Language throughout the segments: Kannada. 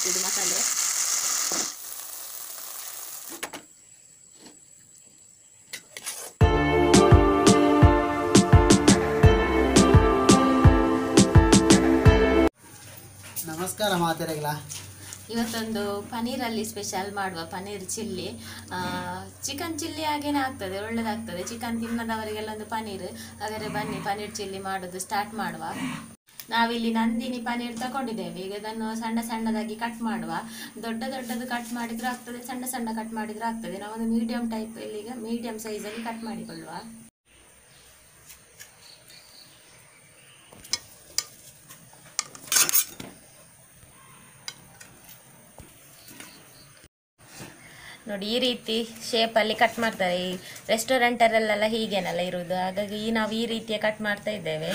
ಹಾಕ್ತಿದ್ದು ಮಸಾಲೆ ನಮಸ್ಕಾರ ಮಾತೆರೆಗಳ ಇವತ್ತೊಂದು ಪನ್ನೀರಲ್ಲಿ ಸ್ಪೆಷಲ್ ಮಾಡುವ ಪನ್ನೀರ್ ಚಿಲ್ಲಿ ಚಿಕನ್ ಚಿಲ್ಲಿ ಹಾಗೇನೆ ಆಗ್ತದೆ ಒಳ್ಳೆದಾಗ್ತದೆ ಚಿಕನ್ ತಿನ್ನದವರಿಗೆಲ್ಲ ಒಂದು ಪನ್ನೀರ್ ಹಾಗಾದ್ರೆ ಬನ್ನಿ ಪನ್ನೀರ್ ಚಿಲ್ಲಿ ಮಾಡೋದು ಸ್ಟಾರ್ಟ್ ಮಾಡುವ ನಾವಿಲ್ಲಿ ನಂದಿನಿ ಪನ್ನೀರ್ ತಗೊಂಡಿದ್ದೇವೆ ಈಗ ಇದನ್ನು ಸಣ್ಣ ಸಣ್ಣದಾಗಿ ಕಟ್ ಮಾಡುವ ದೊಡ್ಡ ದೊಡ್ಡದು ಕಟ್ ಮಾಡಿದ್ರು ಆಗ್ತದೆ ಸಣ್ಣ ಸಣ್ಣ ಕಟ್ ಮಾಡಿದ್ರು ಆಗ್ತದೆ ನಾವೊಂದು ಮೀಡಿಯಂ ಟೈಪ್ ಇಲ್ಲಿ ಈಗ ಮೀಡಿಯಂ ಸೈಜಲ್ಲಿ ಕಟ್ ಮಾಡಿಕೊಳ್ಳುವ ನೋಡಿ ಈ ರೀತಿ ಶೇಪಲ್ಲಿ ಕಟ್ ಮಾಡ್ತಾರೆ ಈ ರೆಸ್ಟೋರೆಂಟಲ್ಲೆಲ್ಲ ಹೀಗೇನಲ್ಲ ಇರುವುದು ಹಾಗಾಗಿ ನಾವು ಈ ರೀತಿಯ ಕಟ್ ಮಾಡ್ತಾ ಇದ್ದೇವೆ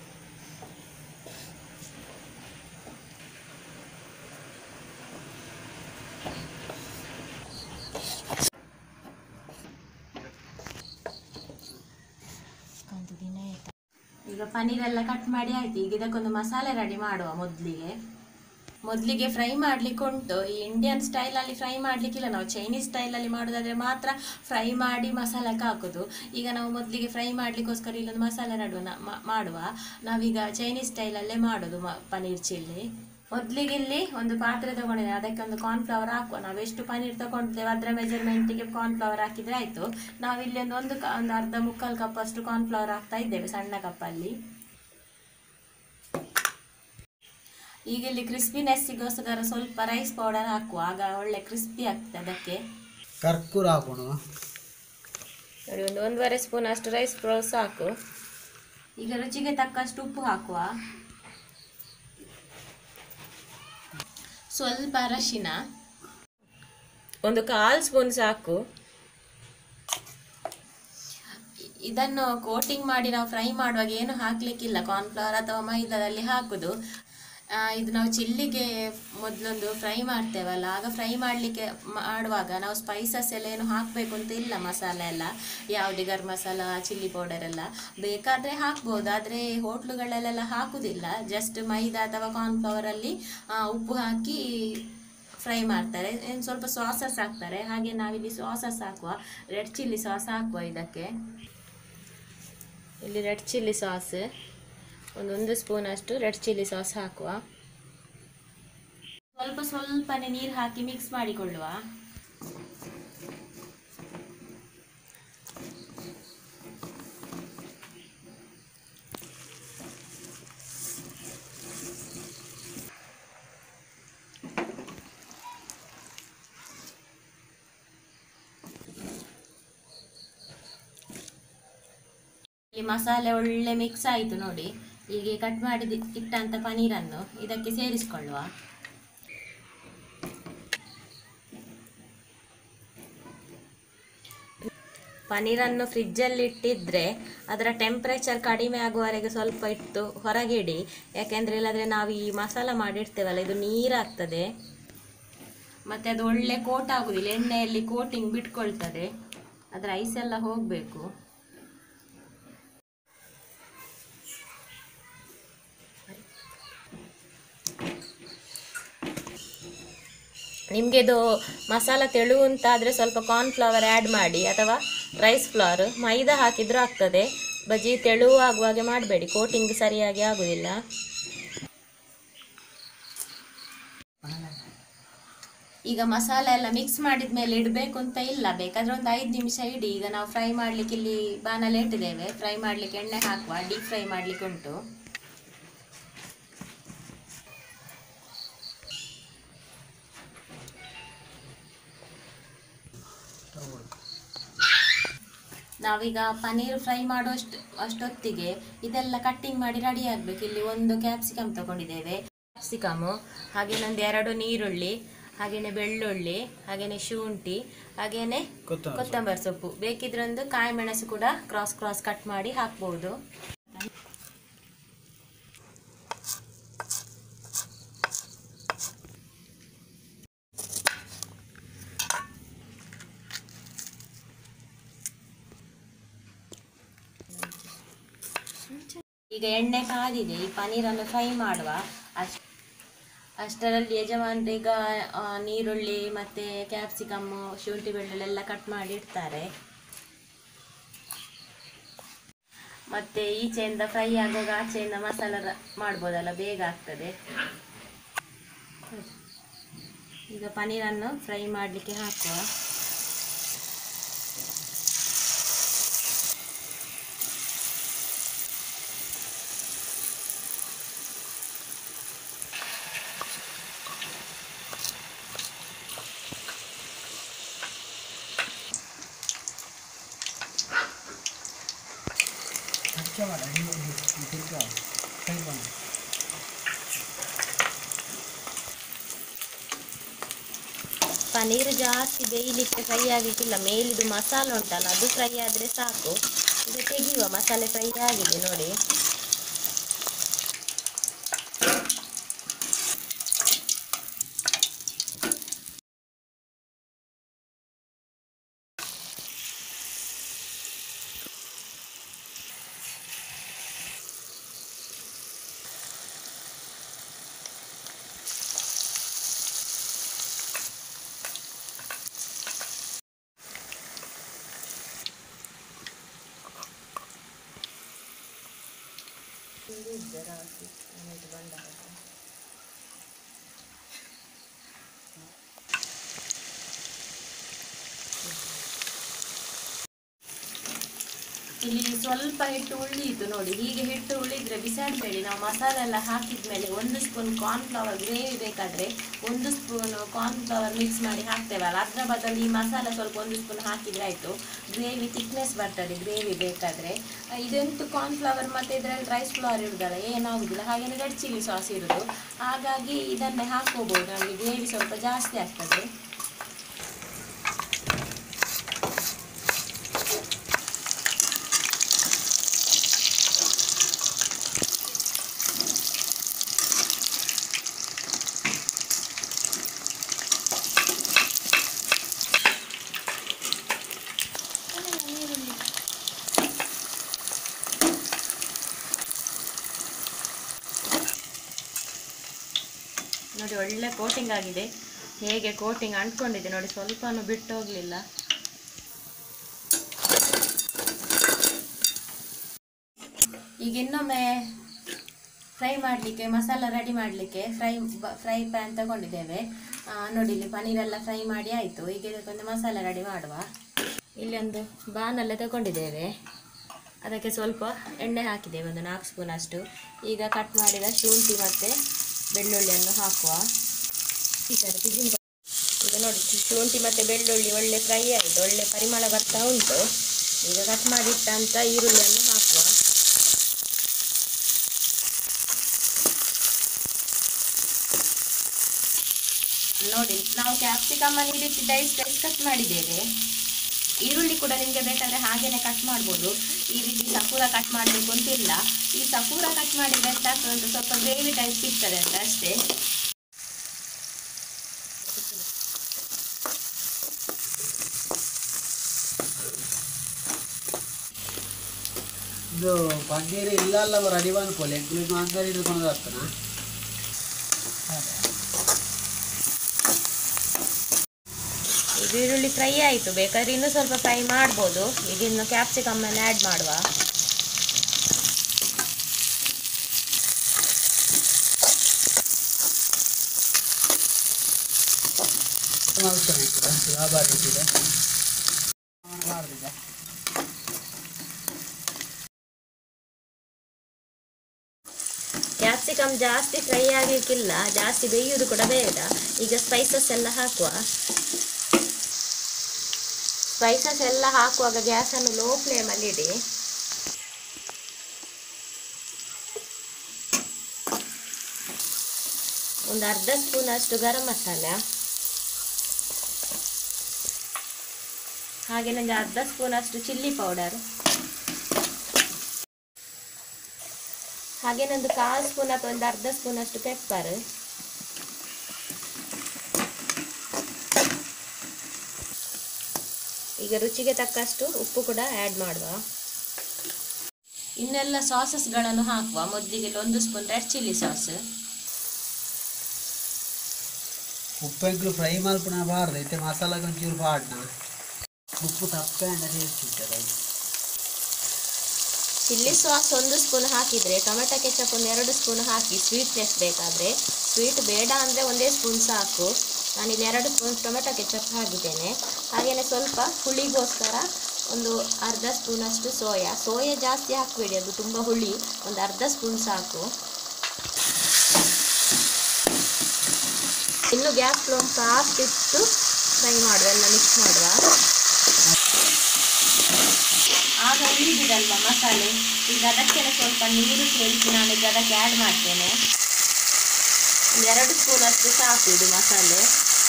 ಈಗ ಪನ್ನೀರ್ ಎಲ್ಲ ಕಟ್ ಮಾಡಿ ಆಯ್ತು ಈಗ ಇದಕ್ಕೊಂದು ಮಸಾಲೆ ರೆಡಿ ಮಾಡುವ ಮೊದಲಿಗೆ ಮೊದಲಿಗೆ ಫ್ರೈ ಮಾಡ್ಲಿಕ್ಕೆ ಉಂಟು ಈ ಇಂಡಿಯನ್ ಸ್ಟೈಲಲ್ಲಿ ಫ್ರೈ ಮಾಡ್ಲಿಕ್ಕಿಲ್ಲ ನಾವು ಚೈನೀಸ್ ಸ್ಟೈಲಲ್ಲಿ ಮಾಡೋದಾದ್ರೆ ಮಾತ್ರ ಫ್ರೈ ಮಾಡಿ ಮಸಾಲಕ್ಕೆ ಹಾಕೋದು ಈಗ ನಾವು ಮೊದಲಿಗೆ ಫ್ರೈ ಮಾಡ್ಲಿಕ್ಕೋಸ್ಕರ ಇಲ್ಲೊಂದು ಮಸಾಲೆ ನಡುವ ಮಾಡುವ ನಾವೀಗ ಚೈನೀಸ್ ಸ್ಟೈಲಲ್ಲೇ ಮಾಡೋದು ಮ ಪನ್ನೀರ್ ಚಿಲ್ಲಿ ಮೊದಲಿಗೆ ಇಲ್ಲಿ ಒಂದು ಪಾತ್ರೆ ತಗೊಂಡಿದ್ದೇನೆ ಅದಕ್ಕೆ ಒಂದು ಕಾರ್ನ್ಫ್ಲವರ್ ಹಾಕುವ ನಾವು ಎಷ್ಟು ಪನ್ನೀರ್ ತಗೊಂಡಿದ್ದೇವೆ ಅದರ ಮೆಜರ್ಮೆಂಟಿಗೆ ಕಾರ್ನ್ಫ್ಲವರ್ ಹಾಕಿದ್ರೆ ಆಯಿತು ನಾವಿಲ್ಲಿ ಒಂದು ಒಂದು ಕ- ಒಂದು ಅರ್ಧ ಮುಕ್ಕಾಲು ಕಪ್ ಅಷ್ಟು ಕಾರ್ನ್ಫ್ಲವರ್ ಹಾಕ್ತಾ ಇದ್ದೇವೆ ಸಣ್ಣ ಕಪ್ಪಲ್ಲಿ ಈಗ ಇಲ್ಲಿ ಕ್ರಿಸ್ಪಿನೆಸ್ಸಿಗೋಸ್ಕರ ಸ್ವಲ್ಪ ರೈಸ್ ಪೌಡರ್ ಹಾಕುವ ಆಗ ಒಳ್ಳೆ ಕ್ರಿಸ್ಪಿ ಆಗ್ತದೆ ಅದಕ್ಕೆ ಕರ್ಕೂರ ಹಾಕೋಣ ನೋಡಿ ಒಂದು ಒಂದೂವರೆ ಸ್ಪೂನ್ ಅಷ್ಟು ರೈಸ್ ಪೌಡರ್ ಸಾಕು ಈಗ ರುಚಿಗೆ ತಕ್ಕಷ್ಟು ಉಪ್ಪು ಹಾಕುವ ಸ್ವಲ್ಪ ಅರಶಿನ ಒಂದು ಕಾಲು ಸ್ಪೂನ್ ಸಾಕು ಇದನ್ನು ಕೋಟಿಂಗ್ ಮಾಡಿ ನಾವು ಫ್ರೈ ಮಾಡುವಾಗ ಏನು ಹಾಕ್ಲಿಕ್ಕಿಲ್ಲ ಕಾರ್ನ್ಫ್ಲವರ್ ಅಥವಾ ಮೈದಾದಲ್ಲಿ ಹಾಕುದು ಆ, ಇದು ನಾವು ಚಿಲ್ಲಿಗೆ ಮೊದಲೊಂದು ಫ್ರೈ ಮಾಡ್ತೇವಲ್ಲ ಆಗ ಫ್ರೈ ಮಾಡಲಿಕ್ಕೆ ಮಾಡುವಾಗ ನಾವು ಸ್ಪೈಸಸ್ ಎಲ್ಲ ಏನು ಹಾಕಬೇಕು ಅಂತ ಇಲ್ಲ ಮಸಾಲೆ ಎಲ್ಲ ಯಾವುದೇ ಗರಂ ಮಸಾಲ ಚಿಲ್ಲಿ ಪೌಡರ್ ಎಲ್ಲ ಬೇಕಾದರೆ ಹಾಕ್ಬೋದು ಆದರೆ ಹೋಟ್ಲುಗಳಲ್ಲೆಲ್ಲ ಹಾಕುದಿಲ್ಲ ಜಸ್ಟ್ ಮೈದಾ ಅಥವಾ ಕಾರ್ನ್ಫ್ಲವರಲ್ಲಿ ಉಪ್ಪು ಹಾಕಿ ಫ್ರೈ ಮಾಡ್ತಾರೆ ಏನು ಸ್ವಲ್ಪ ಸಾಸಸ್ ಹಾಕ್ತಾರೆ ಹಾಗೆ ನಾವಿಲ್ಲಿ ಸಾಸಸ್ ಹಾಕುವ ರೆಡ್ ಚಿಲ್ಲಿ ಸಾಸ್ ಹಾಕುವ ಇದಕ್ಕೆ ಇಲ್ಲಿ ರೆಡ್ ಚಿಲ್ಲಿ ಸಾಸ್ ಒಂದೊಂದು ಸ್ಪೂನ್ ಅಷ್ಟು ರೆಡ್ ಚಿಲ್ಲಿ ಸಾಸ್ ಹಾಕುವ ಸ್ವಲ್ಪ ಸ್ವಲ್ಪನೇ ನೀರು ಹಾಕಿ ಮಿಕ್ಸ್ ಮಾಡಿಕೊಳ್ಳುವ ಇಲ್ಲಿ ಮಸಾಲೆ ಒಳ್ಳೆ ಮಿಕ್ಸ್ ಆಯಿತು ನೋಡಿ ಹೀಗೆ ಕಟ್ ಮಾಡಿ ಇಟ್ಟಂತ ಪನೀರನ್ನು ಇದಕ್ಕೆ ಸೇರಿಸಿಕೊಳ್ಳುವ ಪನೀರನ್ನು ಫ್ರಿಜ್ಜಲ್ಲಿ ಇಟ್ಟಿದ್ರೆ ಅದರ ಟೆಂಪ್ರೇಚರ್ ಕಡಿಮೆ ಆಗುವವರೆಗೆ ಸ್ವಲ್ಪ ಇಟ್ಟು ಹೊರಗಿಡಿ ಯಾಕೆಂದರೆ ಇಲ್ಲಾಂದರೆ ನಾವು ಈ ಮಸಾಲ ಮಾಡಿಡ್ತೇವಲ್ಲ ಇದು ನೀರಾಗ್ತದೆ ಮತ್ತು ಅದು ಒಳ್ಳೆ ಕೋಟ್ ಆಗುದಿಲ್ಲ ಎಣ್ಣೆಯಲ್ಲಿ ಕೋಟಿಂಗ್ ಬಿಟ್ಕೊಳ್ತದೆ ಅದರ ಐಸ್ ಎಲ್ಲ ಹೋಗಬೇಕು ನಿಮಗೆ ಇದು ಮಸಾಲ ತೆಳು ಅಂತಾದರೆ ಸ್ವಲ್ಪ ಕಾರ್ನ್ಫ್ಲವರ್ ಆ್ಯಡ್ ಮಾಡಿ ಅಥವಾ ರೈಸ್ ಫ್ಲವರ್ ಮೈದಾ ಹಾಕಿದ್ರೂ ಆಗ್ತದೆ ಬಜ್ಜಿ ತೆಳು ಆಗುವಾಗೆ ಮಾಡಬೇಡಿ ಕೋಟಿಂಗ್ ಸರಿಯಾಗಿ ಆಗುವುದಿಲ್ಲ ಈಗ ಮಸಾಲ ಎಲ್ಲ ಮಿಕ್ಸ್ ಮಾಡಿದ ಮೇಲೆ ಇಡಬೇಕು ಅಂತ ಇಲ್ಲ ಬೇಕಾದ್ರೆ ಒಂದು ಐದು ನಿಮಿಷ ಇಡಿ ಈಗ ನಾವು ಫ್ರೈ ಮಾಡಲಿಕ್ಕೆ ಇಲ್ಲಿ ಬಾನಲ್ಲಿ ಇಟ್ಟಿದ್ದೇವೆ ಫ್ರೈ ಮಾಡಲಿಕ್ಕೆ ಎಣ್ಣೆ ಹಾಕುವ ಡೀಪ್ ಫ್ರೈ ಮಾಡಲಿಕ್ಕೆ ಉಂಟು ನಾವೀಗ ಪನ್ನೀರ್ ಫ್ರೈ ಮಾಡೋಷ್ಟು ಅಷ್ಟೊತ್ತಿಗೆ ಇದೆಲ್ಲ ಕಟ್ಟಿಂಗ್ ಮಾಡಿ ರೆಡಿ ಆಗಬೇಕು ಇಲ್ಲಿ ಒಂದು ಕ್ಯಾಪ್ಸಿಕಮ್ ತಗೊಂಡಿದ್ದೇವೆ ಕ್ಯಾಪ್ಸಿಕಮು ಹಾಗೇನೊಂದು ಎರಡು ನೀರುಳ್ಳಿ ಹಾಗೇನೆ ಬೆಳ್ಳುಳ್ಳಿ ಹಾಗೇನೆ ಶುಂಠಿ ಹಾಗೇನೆ ಕೊತ್ತಂಬರಿ ಕೊತ್ತಂಬರಿ ಸೊಪ್ಪು ಬೇಕಿದ್ರೆ ಒಂದು ಕಾಯಿ ಮೆಣಸು ಕೂಡ ಕ್ರಾಸ್ ಕ್ರಾಸ್ ಕಟ್ ಮಾಡಿ ಹಾಕ್ಬೋದು ಈಗ ಎಣ್ಣೆ ಕಾದಿದೆ ಈ ಪನ್ನೀರನ್ನು ಫ್ರೈ ಮಾಡುವ ಅಷ್ಟು ಅಷ್ಟರಲ್ಲಿ ಯಜಮಾನ್ರು ಈಗ ಆ, ನೀರುಳ್ಳಿ ಮತ್ತು ಕ್ಯಾಪ್ಸಿಕಮ್ಮು ಶುಂಠಿ ಬೆಳ್ಳುಳ್ಳಿ ಎಲ್ಲ ಕಟ್ ಮಾಡಿ ಇಡ್ತಾರೆ ಮತ್ತು ಈಚೆಯಿಂದ ಫ್ರೈ ಆಗುವಾಗ ಆಚೆಯಿಂದ ಮಸಾಲ ರ- ಮಾಡ್ಬೋದಲ್ಲ ಬೇಗ ಆಗ್ತದೆ ಈಗ ಪನ್ನೀರನ್ನು ಫ್ರೈ ಮಾಡಲಿಕ್ಕೆ ಹಾಕುವ ಅಚ್ಚ ಮಾಡ ತಿರ್ಗ ಕೈ ಬಂದು ಪನ್ನೀರ್ ಜಾಸ್ತಿ ಬೇಯಲಿಕ್ಕೆ ಫ್ರೈ ಆಗಲಿಕ್ಕಿಲ್ಲ ಮೇಲಿದು ಮಸಾಲೆ ಉಂಟಲ್ಲ ಅದು ಫ್ರೈ ಆದರೆ ಸಾಕು ಈಗ ತೆಗೆಯುವ ಮಸಾಲೆ ಫ್ರೈ ಆಗಿದೆ ನೋಡಿ ಇಲ್ಲಿ ಸ್ವಲ್ಪ ಹಿಟ್ಟು ಉಳಿಯಿತು ನೋಡಿ ಹೀಗೆ ಹಿಟ್ಟು ಉಳಿದ್ರೆ ಬಿಸಾಡಬೇಡಿ ನಾವು ಮಸಾಲೆ ಎಲ್ಲ ಹಾಕಿದ್ಮೇಲೆ ಒಂದು ಸ್ಪೂನ್ ಕಾರ್ನ್ಫ್ಲವರ್ ಗ್ರೇವಿ ಬೇಕಾದ್ರೆ ಒಂದು ಸ್ಪೂನ್ ಕಾರ್ನ್ಫ್ಲವರ್ ಮಿಕ್ಸ್ ಮಾಡಿ ಹಾಕ್ತೇವಲ್ಲ ಅದರ ಬದಲು ಈ ಮಸಾಲೆ ಸ್ವಲ್ಪ ಒಂದು ಸ್ಪೂನ್ ಹಾಕಿದ್ರೆ ಆಯಿತು ಗ್ರೇವಿ ಥಿಕ್ನೆಸ್ ಬರ್ತದೆ ಗ್ರೇವಿ ಬೇಕಾದರೆ ಇದೆಂಟು ಕಾರ್ನ್ಫ್ಲವರ್ ಮತ್ತು ಇದರಲ್ಲಿ ರೈಸ್ ಫ್ಲವರ್ ಇರುದಲ್ಲ ಏನಾಗುದಿಲ್ಲ ಹಾಗೆಯೇ ರೆಡ್ ಚಿಲ್ಲಿ ಸಾಸ್ ಇರೋದು ಹಾಗಾಗಿ ಇದನ್ನೇ ಹಾಕ್ಕೋಬೋದು ನಮಗೆ ಗ್ರೇವಿ ಸ್ವಲ್ಪ ಜಾಸ್ತಿ ಆಗ್ತದೆ ನೋಡಿ ಒಳ್ಳೆ ಕೋಟಿಂಗ್ ಆಗಿದೆ ಹೇಗೆ ಕೋಟಿಂಗ್ ಅಂಟ್ಕೊಂಡಿದೆ ನೋಡಿ ಸ್ವಲ್ಪನೂ ಬಿಟ್ಟು ಹೋಗಲಿಲ್ಲ ಈಗ ಇನ್ನೊಮ್ಮೆ ಫ್ರೈ ಮಾಡಲಿಕ್ಕೆ ಮಸಾಲ ರೆಡಿ ಮಾಡಲಿಕ್ಕೆ ಫ್ರೈ ಫ್ರೈ ಪ್ಯಾನ್ ತಗೊಂಡಿದ್ದೇವೆ ಆ, ನೋಡಿ ಇಲ್ಲಿ ಪನ್ನೀರೆಲ್ಲ ಫ್ರೈ ಮಾಡಿ ಆಯಿತು ಈಗ ಇದಕ್ಕೊಂದು ಮಸಾಲೆ ರೆಡಿ ಮಾಡುವ ಇಲ್ಲಿ ಒಂದು ಬಾನೆಲ್ಲ ತಗೊಂಡಿದ್ದೇವೆ ಅದಕ್ಕೆ ಸ್ವಲ್ಪ ಎಣ್ಣೆ ಹಾಕಿದ್ದೇವೆ ಒಂದು ನಾಲ್ಕು ಸ್ಪೂನ್ ಅಷ್ಟು ಈಗ ಕಟ್ ಮಾಡಿದ ಶುಂಠಿ ಮತ್ತು ಬೆಳ್ಳುಳ್ಳಿಯನ್ನು ಹಾಕುವ ಈ ಥರ ತೆಗಿನ ಈಗ ನೋಡಿ ಶುಂಠಿ ಮತ್ತು ಬೆಳ್ಳುಳ್ಳಿ ಒಳ್ಳೆ ಫ್ರೈ ಆಯಿತು ಒಳ್ಳೆ ಪರಿಮಳ ಬರ್ತಾ ಉಂಟು ಈಗ ಕಟ್ ಮಾಡಿಟ್ಟಂಥ ಈರುಳ್ಳಿಯನ್ನು ಹಾಕುವ ನೋಡಿ ನಾವು ಕ್ಯಾಪ್ಸಿಕಮ್ ಅನ್ನು ಈ ರೀತಿ ಡೈಸ್ ಡೈಸ್ ಕಟ್ ಮಾಡಿದ್ದೇವೆ ಈರುಳ್ಳಿ ಕೂಡ ನಿಮಗೆ ಬೇಕಾದರೆ ಹಾಗೇನೆ ಕಟ್ ಮಾಡ್ಬೋದು ಈ ರೀತಿ ಸಪೂರ ಕಟ್ ಮಾಡಬೇಕು ಅಂತಿಲ್ಲ ಈ ಸಪೂರ ಕಟ್ ಮಾಡಿದ್ರೆ ಎಂತಾಗ್ತದೆ ಅಂತ ಸ್ವಲ್ಪ ಗ್ರೇವಿ ಟೈಪ್ ಸಿಗ್ತದೆ ಅಂತ ಅಷ್ಟೇ ಇದು ಪನ್ನೀರ್ ಇಲ್ಲ ಅಲ್ಲ ರೆಡಿ ಮಾಡ್ಕೊಳ್ಳಿ ಎಂಕ್ಲೂಡ್ ಅಂಗಡಿ ಹಿಡ್ಕೊಂಡು ಬರ್ತಾನ ಈಗ ಈರುಳ್ಳಿ ಫ್ರೈ ಆಯಿತು ಬೇಕಾದ್ರೆ ಇನ್ನೂ ಸ್ವಲ್ಪ ಫ್ರೈ ಮಾಡ್ಬೋದು ಈಗ ಇನ್ನು ಕ್ಯಾಪ್ಸಿಕಮ್ ಅನ್ನು ಆ್ಯಡ್ ಮಾಡುವ ಮಾಡ್ತಾನೆ ಲಾಭ ಆಗ್ತಿದೆ ಮಾಡಿದೆ ಕ್ಯಾಪ್ಸಿಕಮ್ ಜಾಸ್ತಿ ಫ್ರೈ ಆಗಲಿಕ್ಕಿಲ್ಲ ಜಾಸ್ತಿ ಬೇಯುವುದು ಕೂಡ ಬೇಡ ಈಗ ಸ್ಪೈಸಸ್ ಎಲ್ಲ ಹಾಕುವ ಸ್ಪೈಸಸ್ ಎಲ್ಲ ಹಾಕುವಾಗ ಗ್ಯಾಸನ್ನು ಲೋ ಫ್ಲೇಮಲ್ಲಿ ಇಡಿ ಒಂದು ಅರ್ಧ ಸ್ಪೂನ್ ಅಷ್ಟು ಗರಂ ಮಸಾಲ ಹಾಗೆ ಒಂದು ಅರ್ಧ ಸ್ಪೂನ್ ಅಷ್ಟು ಚಿಲ್ಲಿ ಪೌಡರ್ ಹಾಗೆ ಒಂದು ಕಾಲು ಸ್ಪೂನ್ ಅಥವಾ ಒಂದು ಅರ್ಧ ಸ್ಪೂನ್ ಅಷ್ಟು ಪೆಪ್ಪರ್ ಈಗ ರುಚಿಗೆ ತಕ್ಕಷ್ಟು ಉಪ್ಪು ಕೂಡ ಆ್ಯಡ್ ಮಾಡುವ ಇನ್ನೆಲ್ಲ ಸಾಸಸ್ಗಳನ್ನು ಹಾಕುವ ಮೊದಲಿಗೆ ಒಂದು ಸ್ಪೂನ್ ರೆಡ್ ಚಿಲ್ಲಿ ಸಾಸ್ ಉಪ್ಪೆಂಕ್ಲು ಫ್ರೈ ಮಲ್ಪುನ ಬಾರ್ದು ಐತೆ ಮಸಾಲಾಗ ಒಂಚೂರು ಬಾಡ್ನ ಉಪ್ಪು ತಪ್ಪೆ ಅಂಡ ಸೇರಿಸಿದ್ದಾರೆ ಚಿಲ್ಲಿ ಸಾಸ್ ಒಂದು ಸ್ಪೂನ್ ಹಾಕಿದರೆ ಟೊಮೆಟೊ ಕೆಚಪ್ ಒಂದು ಎರಡು ಸ್ಪೂನ್ ಹಾಕಿ ಸ್ವೀಟ್ನೆಸ್ ಬೇಕಾದರೆ ಸ್ವೀಟ್ ಬೇಡ ಅಂದರೆ ಒಂದೇ ಸ್ಪೂನ್ ಸಾಕು ನಾನಿಲ್ಲಿ ಎರಡು ಸ್ಪೂನ್ ಟೊಮೆಟೊ ಕೆಚಪ್ ಹಾಕಿದ್ದೇನೆ ಹಾಗೆಯೇ ಸ್ವಲ್ಪ ಹುಳಿಗೋಸ್ಕರ ಒಂದು ಅರ್ಧ ಸ್ಪೂನಷ್ಟು ಸೋಯಾ ಸೋಯಾ ಜಾಸ್ತಿ ಹಾಕಬೇಡಿ ಅದು ತುಂಬ ಹುಳಿ ಒಂದು ಅರ್ಧ ಸ್ಪೂನ್ ಸಾಕು ಇನ್ನು ಗ್ಯಾಸ್ ಫ್ಲೇಮ್ ಫಾಸ್ಟ್ ಇಟ್ಟು ಫ್ರೈ ಮಾಡುವ ಎಲ್ಲ ಮಿಕ್ಸ್ ಮಾಡುವ ಆಗ ಉಳಿದಿದಲ್ವ ಮಸಾಲೆ ಈಗ ಅದಕ್ಕೆ ಸ್ವಲ್ಪ ನೀರು ಸೇರಿಸಿ ನಾನು ಈಗ ಅದಕ್ಕೆ ಆ್ಯಡ್ ಮಾಡ್ತೇನೆ ಒಂದು ಎರಡು ಸ್ಪೂನ್ ಅಷ್ಟು ಸಾಕು ಇದು ಮಸಾಲೆ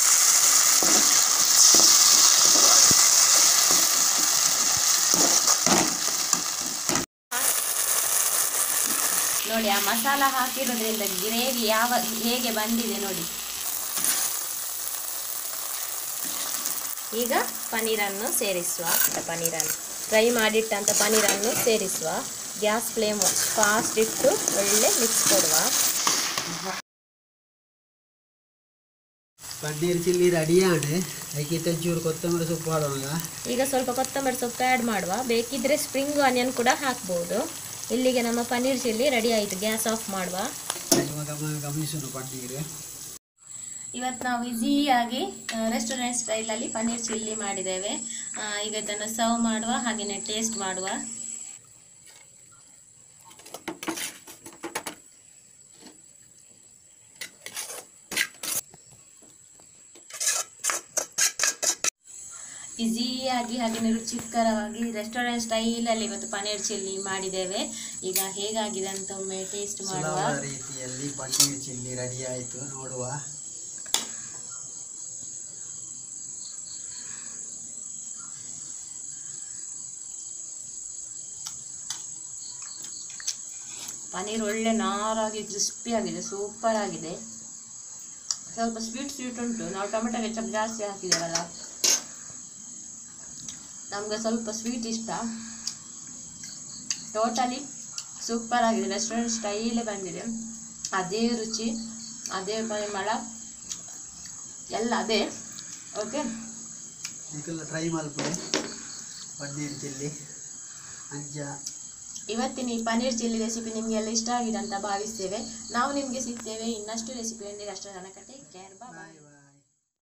ನೋಡಿ ಆ ಮಸಾಲ ಹಾಕಿರೋದ್ರಿಂದ ಗ್ರೇವಿ ಯಾವ ಹೇಗೆ ಬಂದಿದೆ ನೋಡಿ ಈಗ ಪನ್ನೀರನ್ನು ಸೇರಿಸುವ ಪನ್ನೀರನ್ನು ಫ್ರೈ ಮಾಡಿಟ್ಟಂಥ ಪನ್ನೀರನ್ನು ಸೇರಿಸುವ ಗ್ಯಾಸ್ ಫ್ಲೇಮ್ ಫಾಸ್ಟ್ ಇಟ್ಟು ಒಳ್ಳೆ ಮಿಕ್ಸ್ ಕೊಡುವ ಪನ್ನೀರ್ ಚಿಲ್ಲಿ ರೆಡಿಯಾണ് ಅದಕ್ಕೆ ಒಂಚೂರು ಕೊತ್ತಂಬರಿ ಸೊಪ್ಪು ಹಾಡೋಣ ಈಗ ಸ್ವಲ್ಪ ಕೊತ್ತಂಬರಿ ಸೊಪ್ಪು ಆ್ಯಡ್ ಮಾಡುವ ಬೇಕಿದ್ರೆ ಸ್ಪ್ರಿಂಗ್ ಆನಿಯನ್ ಕೂಡ ಹಾಕ್ಬೋದು ಇಲ್ಲಿಗೆ ನಮ್ಮ ಪನ್ನೀರ್ ಚಿಲ್ಲಿ ರೆಡಿ ಆಯಿತು ಗ್ಯಾಸ್ ಆಫ್ ಮಾಡುವ ಗಮ ಗಮನಿಸೋಣ ಪನ್ನೀರ್ ಇವತ್ತು ನಾವು ಈಸಿಯಾಗಿ ರೆಸ್ಟೋರೆಂಟ್ ಸ್ಟೈಲಲ್ಲಿ ಪನ್ನೀರ್ ಚಿಲ್ಲಿ ಮಾಡಿದ್ದೇವೆ ಆ, ಈಗ ಇದನ್ನು ಸರ್ವ್ ಮಾಡುವ ಹಾಗೆಯೇ ಟೇಸ್ಟ್ ಮಾಡುವ ಈಸಿಯಾಗಿ ಹಾಗೆಯೇ ರುಚಿಕರವಾಗಿ ರೆಸ್ಟೋರೆಂಟ್ ಸ್ಟೈಲಲ್ಲಿ ಇವತ್ತು ಪನ್ನೀರ್ ಚಿಲ್ಲಿ ಮಾಡಿದ್ದೇವೆ ಈಗ ಹೇಗಾಗಿದೆ ಅಂತ ಒಮ್ಮೆ ಟೇಸ್ಟ್ ಮಾಡುವ ಸುಲಭ ರೀತಿಯಲ್ಲಿ ಪನ್ನೀರ್ ಚಿಲ್ಲಿ ರೆಡಿ ಆಯಿತು ನೋಡುವ ಪನ್ನೀರ್ ಒಳ್ಳೆ ನಾರಾಗಿ ಕ್ರಿಸ್ಪಿ ಆಗಿದೆ ಸೂಪರ್ ಆಗಿದೆ ಸ್ವಲ್ಪ ಸ್ವೀಟ್ ಸ್ವೀಟ್ ಉಂಟು ನಾವು ಟೊಮೆಟೊ ಕೆಚಪ್ ಜಾಸ್ತಿ ಹಾಕಿದ್ದೇವಲ್ಲ ನಮಗೆ ಸ್ವಲ್ಪ ಸ್ವೀಟ್ ಇಷ್ಟ ಟೋಟಲಿ ಸೂಪರ್ ಆಗಿದೆ ರೆಸ್ಟೋರೆಂಟ್ ಸ್ಟೈಲೇ ಬಂದಿದೆ ಅದೇ ರುಚಿ ಅದೇ ಪರಿಮಳ ಎಲ್ಲ ಅದೇ ಓಕೆ ಇದಕ್ಕೆಲ್ಲ ಟ್ರೈ ಮಾಡ್ಬೋದು ಪನ್ನೀರ್ ಚಿಲ್ಲಿ ಅಂಚ ಇವತ್ತಿನ ಈ ಪನ್ನೀರ್ ಚಿಲ್ಲಿ ರೆಸಿಪಿ ನಿಮಗೆಲ್ಲ ಇಷ್ಟ ಆಗಿದೆ ಅಂತ ಭಾವಿಸ್ತೇವೆ ನಾವು ನಿಮಗೆ ಸಿಗ್ತೇವೆ ಇನ್ನಷ್ಟು ರೆಸಿಪಿಯೊಂದಿಗೆ ಅಷ್ಟು ತನಕ ಟೇಕ್ ಕೇರ್ ಬಾಯ್ ಬಾಯ್ ಬಾಯ್